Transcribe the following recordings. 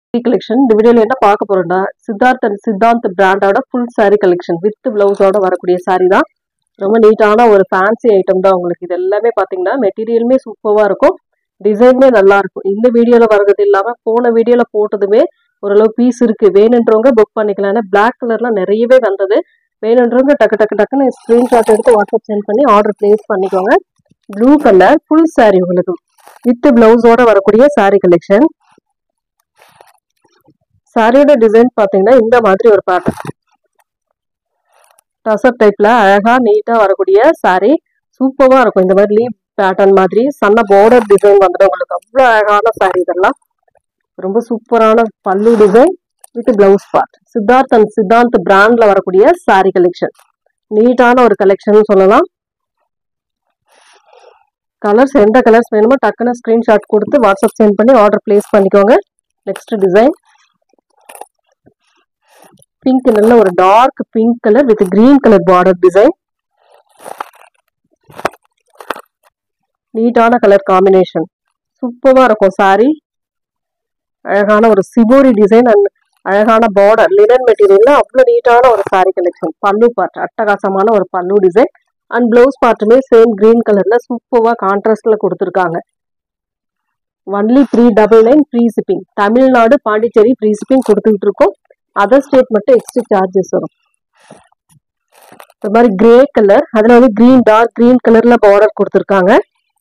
collection இந்த வீடியோல என்ன பார்க்க போறோம்னா சித்தார்த் அண்ட் சித்தாந்த் பிராண்டோட ஃபுல் saree கலெக்ஷன் வித் பிளவுஸோட வரக்கூடிய saree தான் ரொம்ப நீட்டான ஒரு ஃபேன்சி ஐட்டம் தான் உங்களுக்கு இது எல்லாமே பாத்தீங்கன்னா மெட்டீரியலுமே சூப்பரா இருக்கும் டிசைனுமே நல்லா இருக்கும் இந்த வீடியோல வர்றது இல்லாம போன வீடியோல போட்டதுமே ஓரளவு பீஸ் இருக்கு வேணுன்றவங்க புக் பண்ணிக்கலாம் ஏன்னா பிளாக் கலர்ல நிறையவே வந்தது வேணுன்றவங்க டக்கு டக்கு டக்குன்னு ஸ்கிரீன்ஷாட் எடுத்து வாட்ஸ்அப் சென்ட் பண்ணி ஆர்டர் பிளேஸ் பண்ணிக்கோங்க ப்ளூ கலர் ஃபுல் saree உங்களுக்கு வித் பிளவுஸோட வரக்கூடிய saree கலெக்ஷன் சாரியோட டிசைன் பாத்தீங்கன்னா இந்த மாதிரி ஒரு பேட்டர்ன் டசர் டைப்ல அழகா நீட்டா வரக்கூடிய saree சூப்பரா இருக்கும் இந்த மாதிரி லீப் பேட்டர்ன் மாதிரி சன்ன பார்டர் டிசைன் வந்துட்டு உங்களுக்கு அவ்வளோ அழகான saree இதெல்லாம் ரொம்ப சூப்பரான பல்லு design with blouse part Siddharth and Siddhant பிராண்ட்ல வரக்கூடிய saree கலெக்ஷன் நீட்டான ஒரு கலெக்ஷன் சொல்லலாம் கலர்ஸ் எந்த கலர்ஸ் வேணுமோ டக்குன்னு ஸ்கிரீன்ஷாட் கொடுத்து வாட்ஸ்அப் சென்ட் பண்ணி ஆர்டர் பிளேஸ் பண்ணிக்கோங்க நெக்ஸ்ட் டிசைன் பிங்க் நல்ல ஒரு dark pink colour with green colour border design நீட்டான கலர் காம்பினேஷன் சூப்பரா இருக்கும் சாரி அழகான ஒரு சிபோரி டிசைன் அண்ட் அழகான பார்டர் லினன் மெட்டீரியல்ல அவ்வளோ நீட்டான ஒரு சாரி கலெக்ஷன் பல்லு பார்ட் அட்டகாசமான ஒரு பல்லு டிசைன் அண்ட் பிளவுஸ் பார்ட்டுமே சேம் கிரீன் கலர்ல சூப்பரா கான்ட்ராஸ்ட்ல கொடுத்துருக்காங்க only three double nine free shipping Tamil Nadu Pondicherry free shipping கொடுத்துக்கிட்டு இருக்கோம் அதர் ஸ்டேட் மட்டும் எக்ஸ்ட்ரா சார்ஜஸ் வரும் இந்த மாதிரி கிரே கலர் அதுல வந்து கிரீன் டார்க் கிரீன் கலர்ல பார்டர் கொடுத்துருக்காங்க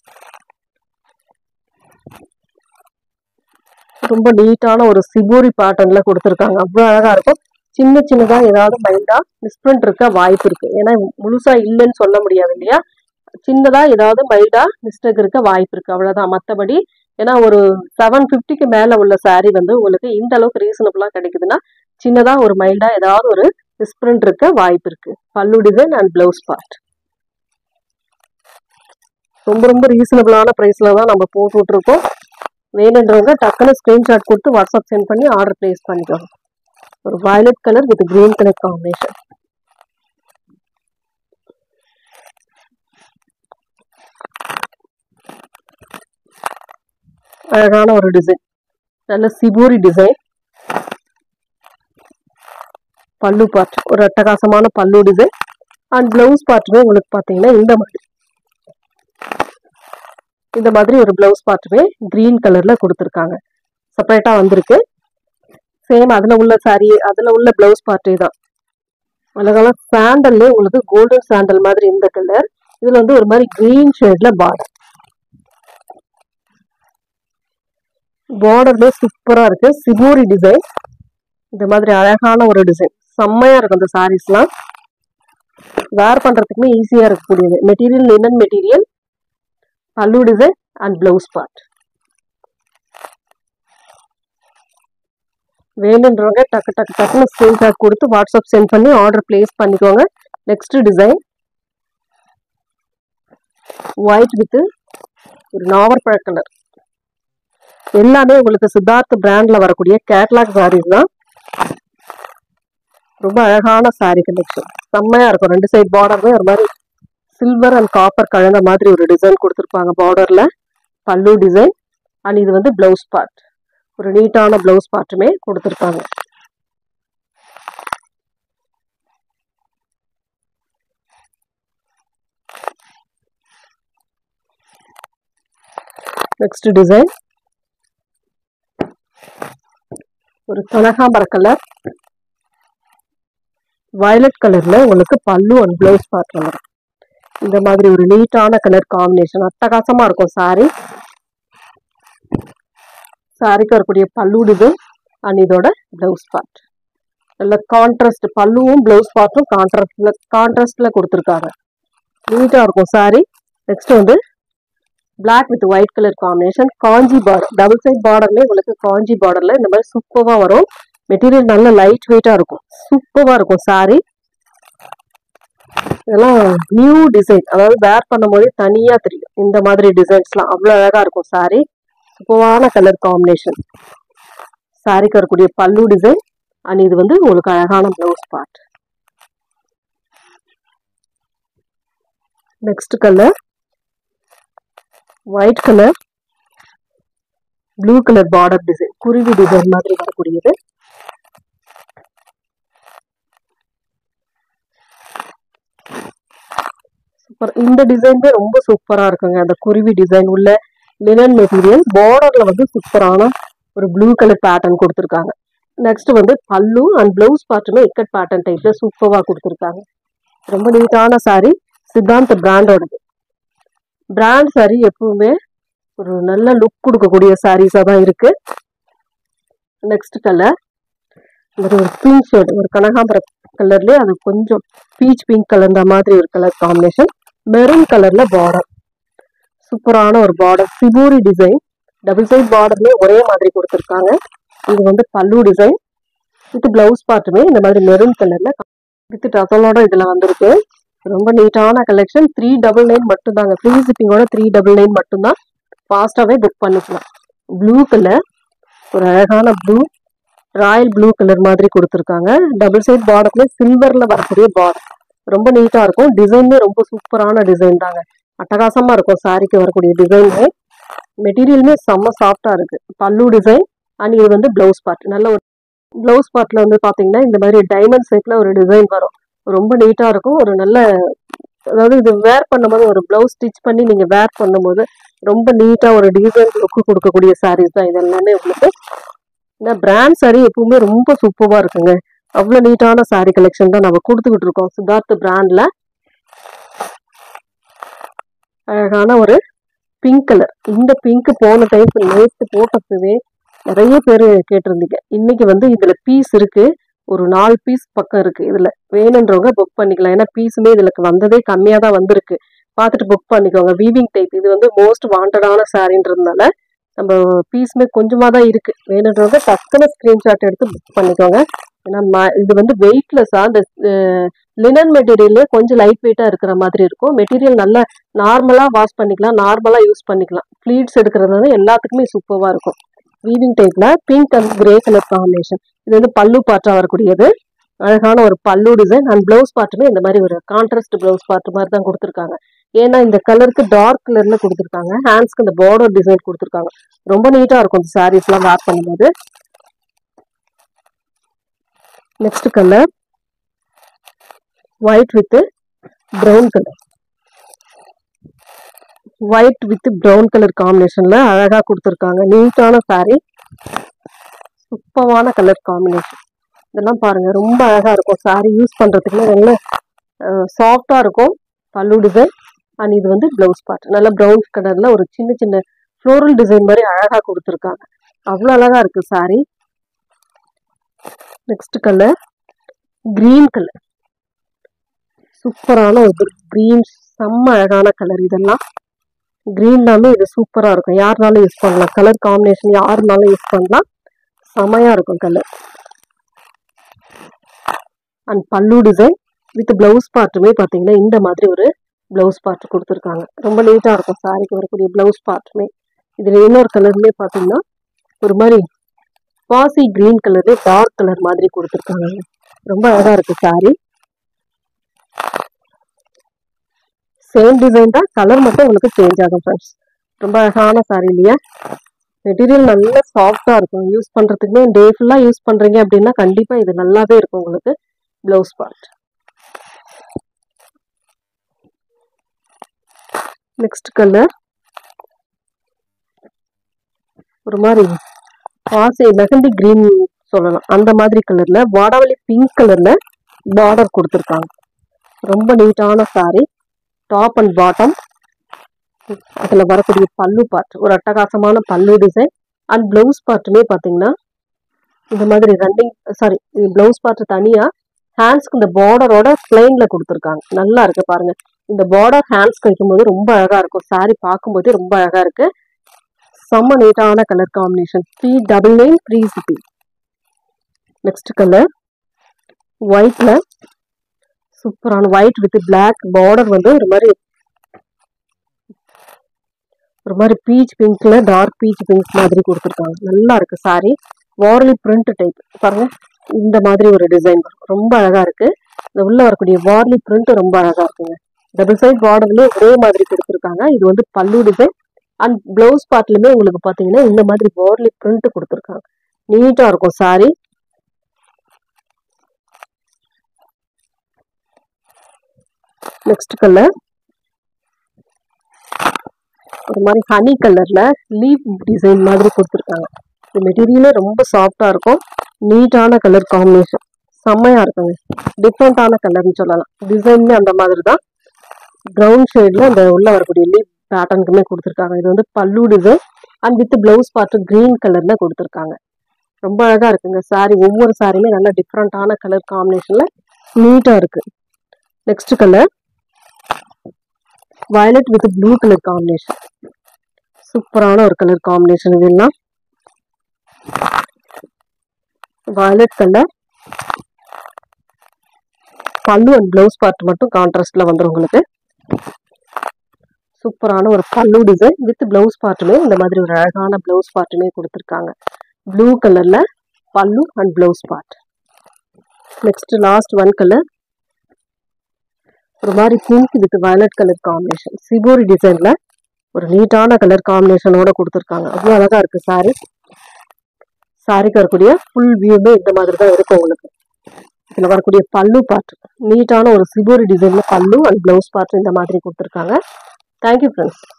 ரொம்ப நீட்டான ஒரு சிபோரி பேட்டர்ன்ல கொடுத்துருக்காங்க அவ்வளோ அழகா இருக்கும் சின்ன சின்னதா ஏதாவது மைண்டா மிஸ்பிரிண்ட் இருக்க வாய்ப்பு இருக்கு ஏன்னா முழுசா இல்லைன்னு சொல்ல முடியாது இல்லையா சின்னதா ஏதாவது மைல்டா மிஸ்டேக் இருக்க வாய்ப்பு இருக்கு அவ்வளவுதான் மற்றபடி ஏன்னா ஒரு செவன் ஃபிஃப்டிக்கு மேல உள்ள saree வந்து உங்களுக்கு இந்த அளவுக்கு ரீசனபிளா கிடைக்குதுன்னா சின்னதா ஒரு மைல்டா ஏதாவது ஒரு மிஸ்பிரிண்ட் இருக்க வாய்ப்பு இருக்கு பல்லு டிசைன் அண்ட் பிளவுஸ் பார்ட் ரொம்ப ரொம்ப ரீசனபிளான ப்ரைஸ்ல தான் நம்ம போட்டுட்டு இருக்கோம் வேணுன்றவங்க டக்குன்னு ஸ்கிரீன்ஷாட் கொடுத்து வாட்ஸ்அப் சென்ட் பண்ணி ஆர்டர் பிளேஸ் பண்ணிக்கோங்க ஒரு violet colour with green colour combination அழகான ஒரு டிசைன் நல்ல சிபோரி டிசைன் பல்லு பார்ட் ஒரு அட்டகாசமான பல்லு டிசைன் அண்ட் பிளவுஸ் பார்ட்டுமே உங்களுக்கு பார்த்தீங்கன்னா இந்த மாதிரி இந்த மாதிரி ஒரு பிளவுஸ் பார்ட்டுமே கிரீன் கலர்ல கொடுத்துருக்காங்க செப்பரேட்டா வந்திருக்கு சேம் அதுல உள்ள சாரி அதுல உள்ள பிளவுஸ் பார்ட்டே தான் அழகான சாண்டல்ல உங்களுக்கு கோல்டன் சாண்டல் மாதிரி இந்த கலர் இதுல வந்து ஒரு மாதிரி கிரீன் ஷேட்ல பார்டர் பார்டர்ல சூப்பரா இருக்கு சிபோரி டிசைன் இந்த மாதிரி அழகான ஒரு டிசைன் செம்மையா இருக்கும் இந்த சாரீஸ்லாம் வேர் பண்றதுக்குமே ஈஸியா இருக்கக்கூடியது மெட்டீரியல் லினன் மெட்டீரியல் பல்லு டிசைன் அண்ட் பிளவுஸ் பார்ட் வேணுன்றவங்க டக்கு டக்கு டக்குன்னு ஸ்கிரீன்ஷாட் கொடுத்து வாட்ஸ்அப் சென்ட் பண்ணி ஆர்டர் பிளேஸ் பண்ணிக்கோங்க நெக்ஸ்ட் டிசைன் ஒயிட் வித் ஒரு நாவற்பழ கலர் எல்லாமே உங்களுக்கு சித்தார்த் பிராண்ட்ல வரக்கூடிய கேட்லாக் சாரீஸ் தான் ரொம்ப அழகான சாரி கலெக்ஷன் செம்மையா இருக்கும் ரெண்டு சைட் பார்டருமே ஒரு மாதிரி சில்வர் அண்ட் காப்பர் கலந்த மாதிரி ஒரு டிசைன் கொடுத்துருப்பாங்க பார்டர்ல பல்லு டிசைன் அண்ட் இது வந்து பிளவுஸ் பார்ட் ஒரு நீட்டான பிளவுஸ் பார்ட்டுமே கொடுத்துருப்பாங்க நெக்ஸ்ட் டிசைன் ஒரு கனகாம்பர கலர் வயலட் கலர்ல உங்களுக்கு பல்லு அண்ட் பிளவுஸ் பார்ட் வரும் இந்த மாதிரி ஒரு நீட்டான கலர் காம்பினேஷன் அட்டகாசமா இருக்கும் சாரி சாரிக்கு வரக்கூடிய பல்லு டிசைன் அண்ட் இதோட பிளவுஸ் பார்ட் நல்ல கான்ட்ராஸ்ட் பல்லுவும் பிளவுஸ் பார்ட்டும் கான்ட்ராஸ்ட்ல கான்ட்ராஸ்ட்ல கொடுத்துருக்காங்க நீட்டா இருக்கும் சாரி நெக்ஸ்ட் வந்து black with white colour combination Kanchi border double side பார்டர்லேயே உங்களுக்கு காஞ்சி பார்டர்ல இந்த மாதிரி சூப்பரா வரும் மெட்டீரியல் நல்ல லைட் வெயிட்டா இருக்கும் சூப்பரா இருக்கும் சாரி இதெல்லாம் நியூ டிசைன் அதாவது வேர் பண்ணும்போது தனியா தெரியும் இந்த மாதிரி டிசைன்ஸ்லாம் அவ்வளோ அழகா இருக்கும் சாரி சூப்பரான கலர் காம்பினேஷன் சாரிக்கு வரக்கூடிய பல்லு டிசைன் அண்ட் இது வந்து உங்களுக்கு அழகான blouse part next colour white colour blue colour border design குருவி டிசைன் மாதிரி வரக்கூடியது சூப்பர் இந்த டிசைன் ரொம்ப சூப்பரா இருக்குங்க அந்த குருவி டிசைன் உள்ள லினன் மெட்டீரியல் பார்டர்ல வந்து சூப்பரான ஒரு ப்ளூ கலர் பேட்டர்ன் கொடுத்துருக்காங்க நெக்ஸ்ட் வந்து பல்லு அண்ட் பிளவுஸ் பார்ட்டுமே இக்கட் பேட்டர்ன் டைப்ல சூப்பரா கொடுத்துருக்காங்க ரொம்ப நீட்டான saree சித்தாந்த் பிராண்டோடது பிராண்ட் saree எப்பவுமே ஒரு நல்ல லுக் கொடுக்கக்கூடிய சாரீஸா தான் இருக்கு நெக்ஸ்ட் கலர் ஒரு ஒரு பிங்க் ஷேட் ஒரு கனகாம்பர கலர்லயே அது கொஞ்சம் பீச் பிங்க் கலர்ந்த மாதிரி ஒரு கலர் காம்பினேஷன் மெரூன் கலர்ல பார்டர் சூப்பரான ஒரு border shibori design double side பார்டர்லயே ஒரே மாதிரி கொடுத்துருக்காங்க இது வந்து பல்லு டிசைன் வித் பிளவுஸ் பார்ட்டுமே இந்த மாதிரி மெரூன் கலர்ல வித் டசலோட இதுல வந்திருக்கு ரொம்ப நீட்டான கலெக்ஷன் த்ரீ டபுள் நைன் மட்டும்தாங்க ஃப்ரீ ஷிப்பிங்கோட த்ரீ டபுள் நைன் மட்டும்தான் ஃபாஸ்ட்டாகவே புக் பண்ணிக்கலாம் ப்ளூ கலர் ஒரு அழகான ப்ளூ ராயல் ப்ளூ கலர் மாதிரி கொடுத்துருக்காங்க டபுள் சைட் பார்டர்ல சில்வர்ல வரக்கூடிய பார்டர் ரொம்ப நீட்டா இருக்கும் டிசைனுமே ரொம்ப சூப்பரான டிசைன் தாங்க அட்டகாசமா இருக்கும் சாரிக்கு வரக்கூடிய டிசைனு மெட்டீரியலுமே செம்ம சாஃப்டா இருக்கு பல்லு டிசைன் அண்ட் இது வந்து பிளவுஸ் பார்ட் நல்ல ஒரு பிளவுஸ் பார்ட்ல வந்து பாத்தீங்கன்னா இந்த மாதிரி டைமண்ட் ஷேப்ல ஒரு டிசைன் வரும் ரொம்ப நீட்டா இருக்கும் ஒரு நல்ல அதாவது இது வேர் பண்ணும்போது ஒரு பிளவுஸ் ஸ்டிச் பண்ணி நீங்க வேர் பண்ணும்போது ரொம்ப நீட்டா ஒரு டிசைன் லுக்கு கொடுக்கக்கூடிய சாரீஸ் தான் இது எல்லாமே உங்களுக்கு ஏன்னா பிராண்ட் saree எப்பவுமே ரொம்ப சூப்பரா இருக்குங்க அவ்வளோ நீட்டான saree கலெக்ஷன் தான் நம்ம கொடுத்துக்கிட்டு இருக்கோம் சித்தார்த் பிராண்ட்ல அழகான ஒரு பிங்க் கலர் இந்த பிங்க் போன டைம் நேற்று போட்டப்பவே நிறைய பேர் கேட்டிருந்தீங்க இன்னைக்கு வந்து இதுல பீஸ் இருக்கு ஒரு நாலு பீஸ் பக்கம் இருக்கு இதுல வேணுன்றவங்க புக் பண்ணிக்கலாம் ஏன்னா பீஸுமே இதுல வந்ததே கம்மியா தான் வந்திருக்கு பார்த்துட்டு புக் பண்ணிக்கோங்க வீவிங் டைப் இது வந்து மோஸ்ட் வாண்டடான சாரின்றதுனால நம்ம பீஸுமே கொஞ்சமாக தான் இருக்கு வேணுன்றவங்க டக்குன்னு ஸ்க்ரீன்ஷாட் எடுத்து புக் பண்ணிக்கோங்க ஏன்னா ம- இது வந்து வெயிட்லெஸ்ஸா அந்த லினன் மெட்டீரியல்லே கொஞ்சம் லைட் வெயிட்டாக இருக்கிற மாதிரி இருக்கும் மெட்டீரியல் நல்லா நார்மலாக வாஷ் பண்ணிக்கலாம் நார்மலாக யூஸ் பண்ணிக்கலாம் ஃப்ளீட்ஸ் எடுக்கிறதுனால எல்லாத்துக்குமே சூப்பராக இருக்கும் வீவிங் டைப்ல pink and grey colour combination இது வந்து பல்லு பார்ட்டா வரக்கூடியது அழகான ஒரு பல்லு டிசைன் அண்ட் பிளவுஸ் பார்ட்டுமே இந்த மாதிரி ஒரு கான்ட்ராஸ்ட் பிளவுஸ் பார்ட் மாதிரி தான் கொடுத்துருக்காங்க ஏன்னா இந்த கலருக்கு டார்க் கலர்ல கொடுத்துருக்காங்க ஹேண்ட்ஸ்க்கு இந்த பார்டர் டிசைன் கொடுத்துருக்காங்க ரொம்ப நீட்டா இருக்கும் இந்த சாரீஸ்லாம் வேர் பண்ணும்போது next colour white with brown colour white with brown colour காம்பினேஷன்ல அழகா கொடுத்துருக்காங்க நீட்டான saree சூப்பரான கலர் காம்பினேஷன் இதெல்லாம் பாருங்க ரொம்ப அழகா இருக்கும் saree யூஸ் பண்றதுக்குமே நல்ல சாஃப்டா இருக்கும் பல்லு டிசைன் அண்ட் இது வந்து பிளவுஸ் பார்ட் நல்ல ப்ரௌன் கலர்ல ஒரு சின்ன சின்ன ஃப்ளோரல் டிசைன் மாதிரி அழகா கொடுத்துருக்காங்க அவ்வளோ அழகா இருக்கு saree next colour green colour சூப்பரான ஒரு கிரீன் செம்ம அழகான கலர் இதெல்லாம் கிரீன்னாமே இது சூப்பரா இருக்கும் யாருனாலும் யூஸ் பண்ணலாம் கலர் காம்பினேஷன் யாருனாலும் யூஸ் பண்ணலாம் செமையா இருக்கும் colour and pallu design with blouse பார்ட்டுமே பார்த்தீங்கன்னா இந்த மாதிரி ஒரு பிளவுஸ் பார்ட் கொடுத்துருக்காங்க ரொம்ப நீட்டாக இருக்கும் சாரிக்கு வரக்கூடிய பிளவுஸ் பார்ட்டுமே இதில் இன்னொரு கலருமே பார்த்தீங்கன்னா ஒரு மாதிரி பாசி கிரீன் கலர்லேயே டார்க் கலர் மாதிரி கொடுத்துருக்காங்க ரொம்ப அழகா இருக்கு சாரி சேம் டிசைன் தான் கலர் மட்டும் உங்களுக்கு சேஞ்ச் ஆகும் ஃப்ரெண்ட்ஸ் ரொம்ப அழகான சாரி இல்லையா மெட்டீரியல் நல்ல சாஃப்டா இருக்கும் யூஸ் பண்றதுக்குமே டே ஃபுல்லா யூஸ் பண்றீங்க அப்படின்னா கண்டிப்பா இது நல்லாவே இருக்கும் உங்களுக்கு ப்ளவுஸ் பார்ட் நெக்ஸ்ட் கலர் ஒரு மாதிரி பாசி மெஹந்தி கிரீன் சொல்லலாம் அந்த மாதிரி கலர்ல வாடாவளி பிங்க் கலர்ல பார்டர் கொடுத்துருக்காங்க ரொம்ப நீட்டான saree டாப் அண்ட் பாட்டம் அதுல வரக்கூடிய பல்லு பார்ட் ஒரு அட்டகாசமான பல்லு டிசைன் அண்ட் பிளவுஸ் பார்ட்டுமே பாத்தீங்கன்னா இந்த மாதிரி ரன்னிங் சாரி பிளவுஸ் பார்ட் தனியா ஹேண்ட்ஸ்க்கு இந்த பார்டரோட பிளைன்ல கொடுத்துருக்காங்க நல்லா இருக்கு பாருங்க இந்த பார்டர் ஹேண்ட்ஸ்க்கு வைக்கும்போது ரொம்ப அழகா இருக்கும் saree பார்க்கும்போதே ரொம்ப அழகா இருக்கு செம்ம நீட்டான colour combination three double nine three CB next colour ஒயிட்ல சூப்பரான ஒயிட் வித் பிளாக் பார்டர் வந்து ஒரு மாதிரி ஒரு மாதிரி பீச் பிங்க்ல டார்க் பீச் பிங்க் மாதிரி கொடுத்துருக்காங்க நல்லா இருக்கு சாரி வார்லி பிரிண்ட் டைப் பாருங்க இந்த மாதிரி ஒரு டிசைன் ரொம்ப அழகா இருக்கு இந்த உள்ள வரக்கூடிய வார்லி பிரிண்ட் ரொம்ப அழகா இருக்குங்க டபுள் சைட் பார்டர்லயே ஒரே மாதிரி கொடுத்துருக்காங்க இது வந்து பல்லு டிசைன் அண்ட் பிளவுஸ் பார்ட்லயுமே உங்களுக்கு பாத்தீங்கன்னா இந்த மாதிரி போர்லி பிரிண்ட் கொடுத்துருக்காங்க நீட்டா இருக்கும் saree நெக்ஸ்ட் கலர் ஒரு மாதிரி ஹனி கலர்ல லீப் டிசைன் மாதிரி கொடுத்துருக்காங்க இந்த மெட்டீரியலே ரொம்ப சாஃப்டா இருக்கும் நீட்டான கலர் காம்பினேஷன் செம்மையா இருக்குங்க டிஃப்ரெண்டான கலர்னு சொல்லலாம் டிசைன்மே அந்த மாதிரி தான் ப்ரௌன் ஷேட்ல அந்த உள்ள வரக்கூடிய லீப் பேட்டர்னுக்குமே கொடுத்துருக்காங்க இது வந்து pallu design and with blouse பார்த்து கிரீன் கலர்ல கொடுத்துருக்காங்க ரொம்ப அழகா இருக்குங்க saree ஒவ்வொரு சாரியுமே நல்ல டிஃப்ரெண்டான கலர் காம்பினேஷன்ல நீட்டா இருக்கு next colour violet with blue colour combination சூப்பரான ஒரு கலர் காம்பினேஷன் இதெல்லாம் violet colour pallu and blouse part மட்டும் கான்ட்ராஸ்ட்ல வந்துடும் உங்களுக்கு சூப்பரான ஒரு பல்லு டிசைன் வித் பிளவுஸ் பார்ட்டுமே இந்த மாதிரி ஒரு அழகான பிளவுஸ் பார்ட்டுமே கொடுத்துருக்காங்க ப்ளூ கலர்ல pallu and blouse part next last one colour ஒரு மாதிரி pink with violet colour combination shibori டிசைன்ல ஒரு நீட்டான கலர் காம்பினேஷனோட கொடுத்துருக்காங்க அவ்வளோ அழகா இருக்கு சாரி சாரிக்கு வரக்கூடிய ஃபுல் வியூமே இந்த மாதிரி தான் இருக்கும் உங்களுக்கு இதில் வரக்கூடிய பல்லு பார்ட் நீட்டான ஒரு சிபோரி டிசைன்ல பல்லு அண்ட் பிளவுஸ் பார்ட் இந்த மாதிரி கொடுத்துருக்காங்க தேங்க்யூ ஃப்ரெண்ட்ஸ்